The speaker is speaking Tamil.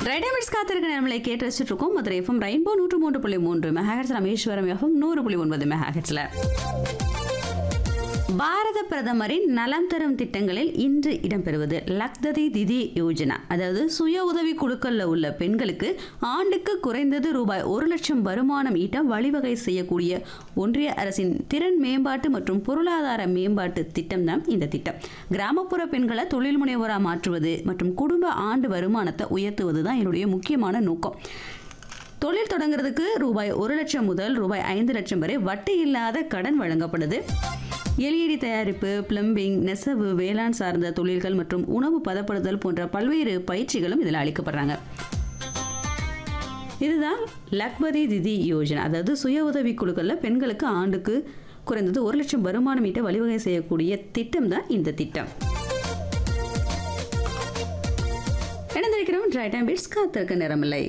ரைடமிட்ஸ் காத்திருக்க நேரமலை கேட்டு வச்சுட்டு இருக்கோம் மதுரை எஃப்எம் ரெயின்போ நூற்று மூன்று புள்ளி மூன்று மெகாஹெட்ஸ் ராமேஸ்வரம் எஃப்எம் நூறு புள்ளி ஒன்பது மெகாஹெட்ஸ்ல பாரத பிரதமரின் நலம் தரும் திட்டங்களில் இன்று இடம்பெறுவது லக்ததி திதி யோஜனா அதாவது சுய உதவி குழுக்கள்ல உள்ள பெண்களுக்கு ஆண்டுக்கு குறைந்தது ரூபாய் ஒரு லட்சம் வருமானம் ஈட்ட வழிவகை செய்யக்கூடிய ஒன்றிய அரசின் திறன் மேம்பாட்டு மற்றும் பொருளாதார மேம்பாட்டு திட்டம் தான் இந்த திட்டம் கிராமப்புற பெண்களை தொழில் முனைவோராக மாற்றுவது மற்றும் குடும்ப ஆண்டு வருமானத்தை உயர்த்துவது தான் என்னுடைய முக்கியமான நோக்கம் தொழில் தொடங்குறதுக்கு ரூபாய் ஒரு லட்சம் முதல் ரூபாய் ஐந்து லட்சம் வரை வட்டி இல்லாத கடன் வழங்கப்படுது எல்இடி தயாரிப்பு பிளம்பிங் நெசவு வேளாண் சார்ந்த தொழில்கள் மற்றும் உணவு பதப்படுத்தல் போன்ற பல்வேறு பயிற்சிகளும் இதில் அளிக்கப்படுறாங்க இதுதான் லக்பதி திதி யோஜனா அதாவது சுய உதவி குழுக்களில் பெண்களுக்கு ஆண்டுக்கு குறைந்தது ஒரு லட்சம் வருமானம் ஈட்ட வழிவகை செய்யக்கூடிய திட்டம் தான் இந்த திட்டம் இணைந்திருக்கிறோம் ட்ரை டைம் பிட்ஸ் காத்திருக்க நேரமில்லை